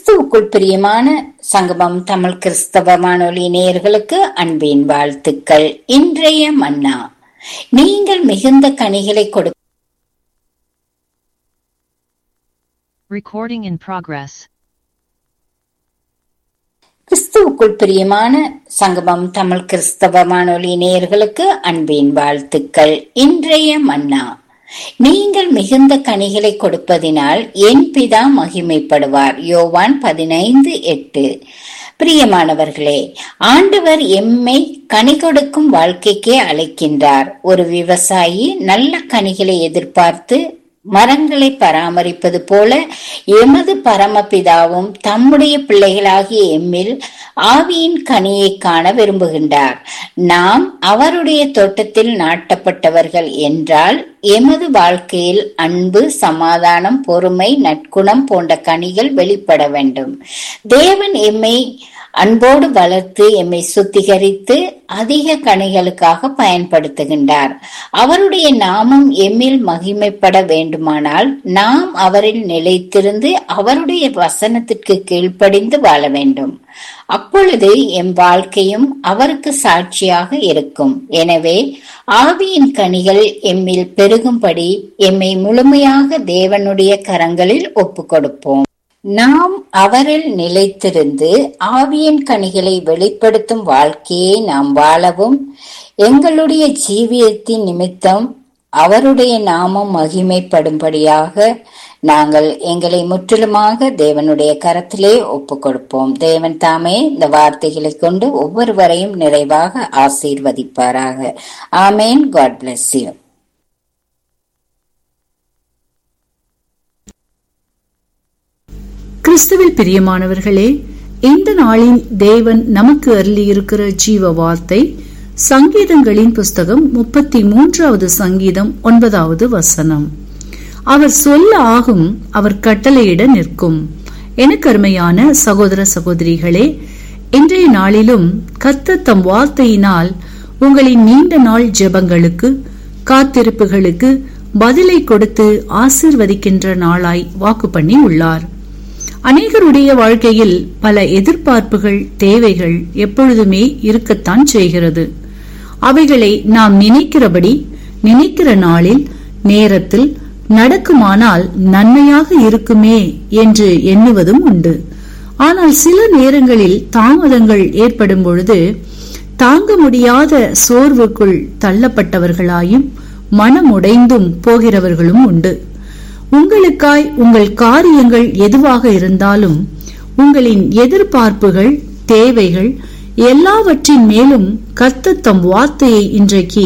கிறிஸ்துவுக்குள் பிரியமான சங்கமம் தமிழ் கிறிஸ்தவ வானொலி நேயர்களுக்கு அன்பின் வாழ்த்துக்கள் இன்றைய மன்னா நீங்கள் மிகுந்த கனிகளை கொடு Recording in progress. கிறிஸ்துவுக்குள் பிரியமான சங்கமம் தமிழ் கிறிஸ்தவ வானொலி நேயர்களுக்கு அன்பின் வாழ்த்துக்கள் இன்றைய மன்னா நீங்கள் மிகுந்த கனிகளை கொடுப்பதினால் என் பிதா மகிமைப்படுவார் யோவான் பதினைந்து எட்டு பிரியமானவர்களே ஆண்டவர் எம்மை கனி கொடுக்கும் வாழ்க்கைக்கே அழைக்கின்றார் ஒரு விவசாயி நல்ல கனிகளை எதிர்பார்த்து மரங்களை பராமரிப்பது போல எமது பரமபிதாவும் தம்முடைய பிள்ளைகளாகிய எம்மில் ஆவியின் கனியை காண விரும்புகின்றார் நாம் அவருடைய தோட்டத்தில் நாட்டப்பட்டவர்கள் என்றால் எமது வாழ்க்கையில் அன்பு சமாதானம் பொறுமை நற்குணம் போன்ற கனிகள் வெளிப்பட வேண்டும் தேவன் எம்மை அன்போடு வளர்த்து எம்மை சுத்திகரித்து அதிக கனிகளுக்காக பயன்படுத்துகின்றார் அவருடைய நாமம் எம்மில் மகிமைப்பட வேண்டுமானால் நாம் அவரில் நிலைத்திருந்து அவருடைய வசனத்திற்கு கீழ்ப்படிந்து வாழ வேண்டும் அப்பொழுது எம் வாழ்க்கையும் அவருக்கு சாட்சியாக இருக்கும் எனவே ஆவியின் கனிகள் எம்மில் பெருகும்படி எம்மை முழுமையாக தேவனுடைய கரங்களில் ஒப்புக் கொடுப்போம் நாம் அவரில் நிலைத்திருந்து ஆவியின் கனிகளை வெளிப்படுத்தும் வாழ்க்கையை நாம் வாழவும் எங்களுடைய ஜீவியத்தின் நிமித்தம் அவருடைய நாமம் மகிமைப்படும்படியாக நாங்கள் எங்களை முற்றிலுமாக தேவனுடைய கரத்திலே ஒப்புக் கொடுப்போம் தேவன் தாமே இந்த வார்த்தைகளை கொண்டு ஒவ்வொருவரையும் நிறைவாக ஆசீர்வதிப்பாராக ஆமேன் காட் பிளஸ் யூ கிறிஸ்துவில் பிரியமானவர்களே இந்த நாளின் தேவன் நமக்கு அருளியிருக்கிற ஜீவ வார்த்தை சங்கீதங்களின் புஸ்தகம் முப்பத்தி மூன்றாவது சங்கீதம் ஒன்பதாவது வசனம் அவர் சொல்ல ஆகும் அவர் கட்டளையிட நிற்கும் எனக்கு அருமையான சகோதர சகோதரிகளே இன்றைய நாளிலும் கத்த தம் வார்த்தையினால் உங்களின் நீண்ட நாள் ஜெபங்களுக்கு காத்திருப்புகளுக்கு பதிலை கொடுத்து ஆசிர்வதிக்கின்ற நாளாய் வாக்கு பண்ணி உள்ளார் அநேகருடைய வாழ்க்கையில் பல எதிர்பார்ப்புகள் தேவைகள் எப்பொழுதுமே இருக்கத்தான் செய்கிறது அவைகளை நாம் நினைக்கிறபடி நினைக்கிற நாளில் நேரத்தில் நடக்குமானால் நன்மையாக இருக்குமே என்று எண்ணுவதும் உண்டு ஆனால் சில நேரங்களில் தாமதங்கள் ஏற்படும் பொழுது தாங்க முடியாத சோர்வுக்குள் தள்ளப்பட்டவர்களாயும் மனமுடைந்தும் போகிறவர்களும் உண்டு உங்களுக்காய் உங்கள் காரியங்கள் எதுவாக இருந்தாலும் உங்களின் எதிர்பார்ப்புகள் தேவைகள் எல்லாவற்றின் மேலும் கர்த்த தம் வார்த்தையை இன்றைக்கு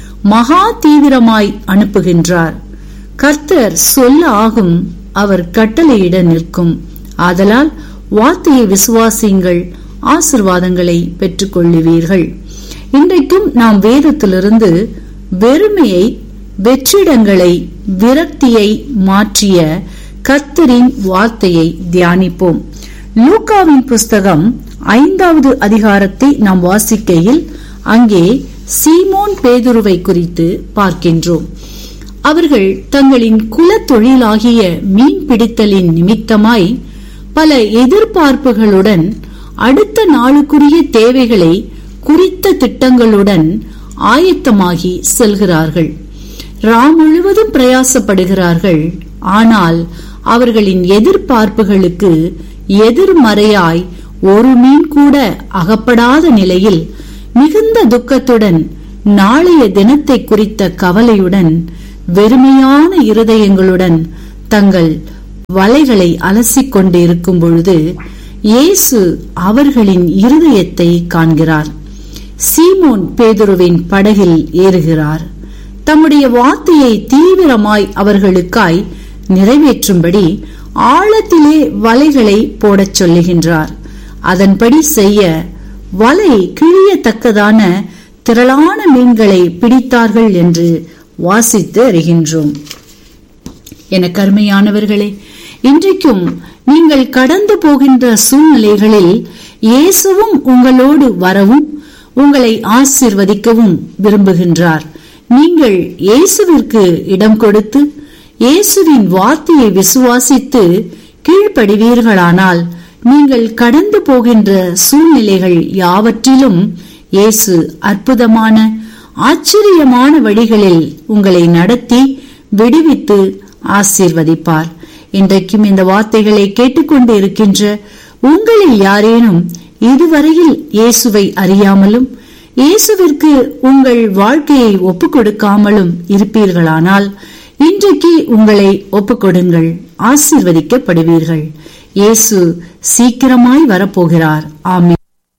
மகா தீவிரமாய் அனுப்புகின்றார் கர்த்தர் சொல்ல ஆகும் அவர் கட்டளையிட நிற்கும் ஆதலால் வார்த்தையை விசுவாசியுங்கள் ஆசிர்வாதங்களை பெற்றுக்கொள்ளுவீர்கள் இன்றைக்கும் நாம் வேதத்திலிருந்து வெறுமையை வெற்றிடங்களை விரக்தியை மாற்றிய கர்த்தரின் வார்த்தையை தியானிப்போம் லூக்காவின் புஸ்தகம் ஐந்தாவது அதிகாரத்தை நாம் வாசிக்கையில் அங்கே சீமோன் பேதுருவை குறித்து பார்க்கின்றோம் அவர்கள் தங்களின் குல தொழிலாகிய மீன் பிடித்தலின் நிமித்தமாய் பல எதிர்பார்ப்புகளுடன் அடுத்த நாளுக்குரிய தேவைகளை குறித்த திட்டங்களுடன் ஆயத்தமாகி செல்கிறார்கள் ராம் முழுவதும் பிரயாசப்படுகிறார்கள் ஆனால் அவர்களின் எதிர்பார்ப்புகளுக்கு எதிர்மறையாய் ஒரு மீன் கூட அகப்படாத நிலையில் மிகுந்த துக்கத்துடன் நாளைய தினத்தை குறித்த கவலையுடன் வெறுமையான இருதயங்களுடன் தங்கள் வலைகளை அலசிக் கொண்டு இருக்கும் பொழுது இயேசு அவர்களின் இருதயத்தை காண்கிறார் சீமோன் பேதுருவின் படகில் ஏறுகிறார் தம்முடைய வார்த்தையை தீவிரமாய் அவர்களுக்காய் நிறைவேற்றும்படி ஆழத்திலே வலைகளை போடச் சொல்லுகின்றார் அதன்படி செய்ய வலை கிழியத்தக்கதான திரளான மீன்களை பிடித்தார்கள் என்று வாசித்து அறிகின்றோம் என கருமையானவர்களே இன்றைக்கும் நீங்கள் கடந்து போகின்ற சூழ்நிலைகளில் இயேசுவும் உங்களோடு வரவும் உங்களை ஆசிர்வதிக்கவும் விரும்புகின்றார் நீங்கள் இயேசுவிற்கு இடம் கொடுத்து இயேசுவின் வார்த்தையை விசுவாசித்து கீழ்ப்படிவீர்களானால் நீங்கள் கடந்து போகின்ற சூழ்நிலைகள் யாவற்றிலும் இயேசு அற்புதமான ஆச்சரியமான வழிகளில் உங்களை நடத்தி விடுவித்து ஆசீர்வதிப்பார் இன்றைக்கும் இந்த வார்த்தைகளை கேட்டுக்கொண்டு இருக்கின்ற உங்களில் யாரேனும் இதுவரையில் இயேசுவை அறியாமலும் இயேசுவிற்கு உங்கள் வாழ்க்கையை ஒப்புக் கொடுக்காமலும் இருப்பீர்களானால் இன்றைக்கு உங்களை ஒப்புக்கொடுங்கள் ஆசீர்வதிக்கப்படுவீர்கள் இயேசு சீக்கிரமாய் வரப்போகிறார் ஆமென்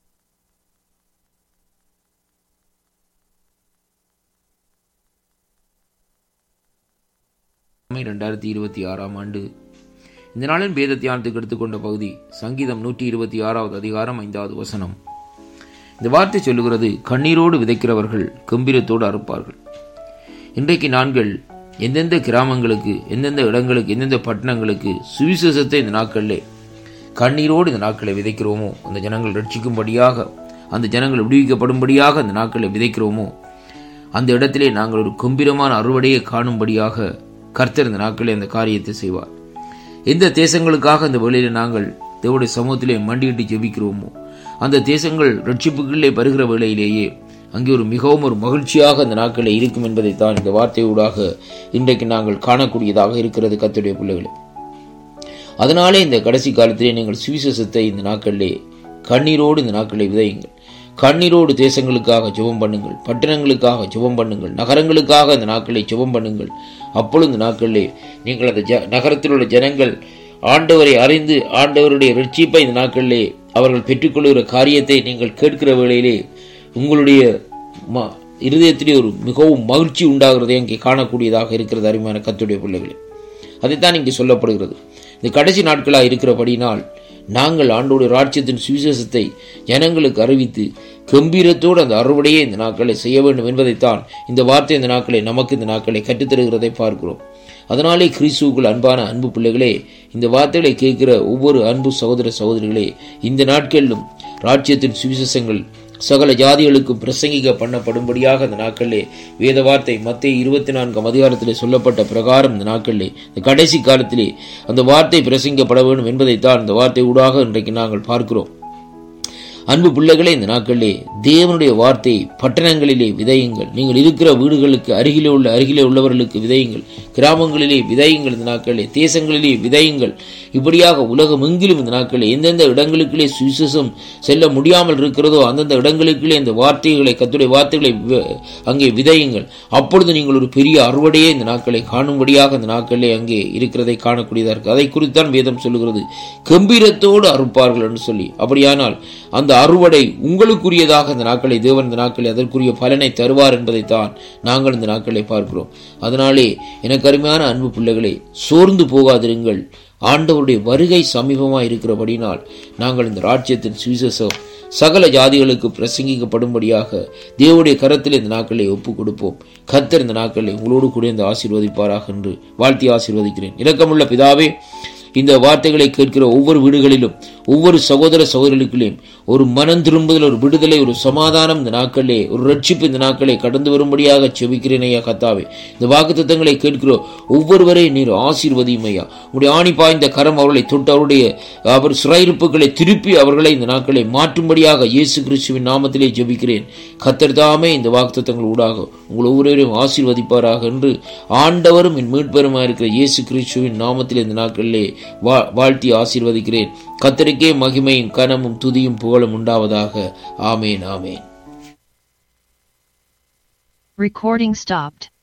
இரண்டாயிரத்தி இருபத்தி ஆறாம் ஆண்டு இந்த நாளின் வேத தியானத்துக்கு எடுத்துக்கொண்ட பகுதி சங்கீதம் நூற்றி இருபத்தி ஆறாவது அதிகாரம் ஐந்தாவது வசனம் இந்த வார்த்தை சொல்லுகிறது கண்ணீரோடு விதைக்கிறவர்கள் கம்பீரத்தோடு அறுப்பார்கள் இன்றைக்கு நாங்கள் எந்தெந்த கிராமங்களுக்கு எந்தெந்த இடங்களுக்கு எந்தெந்த பட்டணங்களுக்கு சுவிசேஷத்தை இந்த நாட்களிலே கண்ணீரோடு இந்த நாட்களை விதைக்கிறோமோ அந்த ஜனங்கள் ரட்சிக்கும்படியாக அந்த ஜனங்கள் விடுவிக்கப்படும்படியாக அந்த நாட்களை விதைக்கிறோமோ அந்த இடத்திலே நாங்கள் ஒரு கம்பீரமான அறுவடையை காணும்படியாக கர்த்தர் இந்த நாட்களே அந்த காரியத்தை செய்வார் எந்த தேசங்களுக்காக இந்த வேளையில நாங்கள் தேவடைய சமூகத்திலே மண்டியிட்டு ஜெபிக்கிறோமோ அந்த தேசங்கள் ரட்சிப்புகளிலே வருகிற வேளையிலேயே அங்கே ஒரு மிகவும் ஒரு மகிழ்ச்சியாக அந்த நாட்களில் இருக்கும் என்பதைத்தான் இந்த வார்த்தையூடாக இன்றைக்கு நாங்கள் காணக்கூடியதாக இருக்கிறது கத்துடைய பிள்ளைகளே அதனாலே இந்த கடைசி காலத்திலே நீங்கள் சுவிசேஷத்தை இந்த நாட்களிலே கண்ணீரோடு இந்த நாட்களை விதையுங்கள் கண்ணீரோடு தேசங்களுக்காக ஜெபம் பண்ணுங்கள் பட்டணங்களுக்காக ஜெபம் பண்ணுங்கள் நகரங்களுக்காக இந்த நாட்களை ஜெபம் பண்ணுங்கள் அப்பொழுது இந்த நாட்களிலே நீங்கள் அந்த ஜ நகரத்தில் உள்ள ஜனங்கள் ஆண்டவரை அறிந்து ஆண்டவருடைய ரட்சிப்பை இந்த நாட்களிலே அவர்கள் பெற்றுக்கொள்கிற காரியத்தை நீங்கள் கேட்கிற வேளையிலே உங்களுடைய ம இருதயத்திலே ஒரு மிகவும் மகிழ்ச்சி உண்டாகிறதை அங்கே காணக்கூடியதாக இருக்கிறது அருமையான கத்துடைய பிள்ளைகளே அதைத்தான் இங்கே சொல்லப்படுகிறது இந்த கடைசி நாட்களாக இருக்கிறபடினால் நாங்கள் ஆண்டோடைய ராட்சியத்தின் சுவிசேஷத்தை ஜனங்களுக்கு அறிவித்து கம்பீரத்தோடு அந்த அறுவடையை இந்த நாட்களை செய்ய வேண்டும் என்பதைத்தான் இந்த வார்த்தை இந்த நாட்களை நமக்கு இந்த நாட்களை கற்றுத்தருகிறதை பார்க்கிறோம் அதனாலே கிறிஸ்துவுக்குள் அன்பான அன்பு பிள்ளைகளே இந்த வார்த்தைகளை கேட்கிற ஒவ்வொரு அன்பு சகோதர சகோதரிகளே இந்த நாட்களிலும் ராட்சியத்தின் சுவிசேஷங்கள் சகல ஜாதிகளுக்கும் பிரசங்கிக்க பண்ணப்படும்படியாக அந்த நாட்களிலே வேத வார்த்தை மத்திய இருபத்தி நான்காம் அதிகாரத்திலே சொல்லப்பட்ட பிரகாரம் இந்த நாட்களிலே இந்த கடைசி காலத்திலே அந்த வார்த்தை பிரசங்கிக்கப்பட வேண்டும் என்பதைத்தான் இந்த வார்த்தை ஊடாக இன்றைக்கு நாங்கள் பார்க்கிறோம் அன்பு பிள்ளைகளே இந்த நாட்களிலே தேவனுடைய வார்த்தையை பட்டணங்களிலே விதையுங்கள் நீங்கள் இருக்கிற வீடுகளுக்கு அருகிலே உள்ள அருகிலே உள்ளவர்களுக்கு விதையுங்கள் கிராமங்களிலே விதையுங்கள் இந்த நாட்களிலே தேசங்களிலே விதையுங்கள் இப்படியாக உலகம் எங்கிலும் இந்த நாட்களில் எந்தெந்த இடங்களுக்குள்ளே சுவிசேஷம் செல்ல முடியாமல் இருக்கிறதோ அந்தந்த இடங்களுக்குள்ளே இந்த வார்த்தைகளை கத்துடைய வார்த்தைகளை அங்கே விதையுங்கள் அப்பொழுது நீங்கள் ஒரு பெரிய அறுவடையே இந்த நாட்களை காணும்படியாக இந்த நாட்களிலே அங்கே இருக்கிறதை காணக்கூடியதாக இருக்கு அதை குறித்தான் வேதம் சொல்லுகிறது கம்பீரத்தோடு அறுப்பார்கள் என்று சொல்லி அப்படியானால் அந்த அறுவடை உங்களுக்குரியதாக இந்த நாட்களை தேவன் இந்த நாட்களை அதற்குரிய பலனை தருவார் என்பதைத்தான் நாங்கள் இந்த நாட்களை பார்க்கிறோம் அதனாலே எனக்கு அருமையான அன்பு பிள்ளைகளை சோர்ந்து போகாதிருங்கள் ஆண்டவருடைய வருகை சமீபமாக இருக்கிறபடினால் நாங்கள் இந்த ராஜ்யத்தின் சுவிசேஷம் சகல ஜாதிகளுக்கு பிரசங்கிக்கப்படும்படியாக தேவனுடைய கரத்தில் இந்த நாட்களை ஒப்புக் கொடுப்போம் கத்தர் இந்த நாட்களை உங்களோடு கூட இந்த ஆசீர்வதிப்பாராக என்று வாழ்த்தி ஆசீர்வதிக்கிறேன் இரக்கமுள்ள பிதாவே இந்த வார்த்தைகளை கேட்கிற ஒவ்வொரு வீடுகளிலும் ஒவ்வொரு சகோதர சகோதரிகளுக்குள்ளேயும் ஒரு மனம் திரும்புதல் ஒரு விடுதலை ஒரு சமாதானம் இந்த நாட்களே ஒரு ரட்சிப்பு இந்த நாட்களை கடந்து வரும்படியாக செவிக்கிறேன் ஐயா கத்தாவே இந்த வாக்கு தத்தங்களை கேட்கிற ஒவ்வொருவரையும் நீர் ஆசீர்வதியும் ஐயா உடைய ஆணி பாய்ந்த கரம் அவர்களை தொட்டு அவருடைய அவர் சிறையிருப்புகளை திருப்பி அவர்களை இந்த நாட்களை மாற்றும்படியாக இயேசு கிறிஸ்துவின் நாமத்திலே ஜெபிக்கிறேன் கத்தர் தாமே இந்த வாக்கு தத்தங்கள் ஊடாக உங்கள் ஒவ்வொருவரையும் ஆசீர்வதிப்பாராக என்று ஆண்டவரும் என் மீட்பெருமா இருக்கிற இயேசு கிறிஸ்துவின் நாமத்தில் இந்த நாட்களிலே வாழ்த்தி ஆசீர்வதிக்கிறேன் கத்தருக்கே மகிமையும் கனமும் துதியும் புகழும் உண்டாவதாக ஆமேன் ஆமேன் Recording stopped.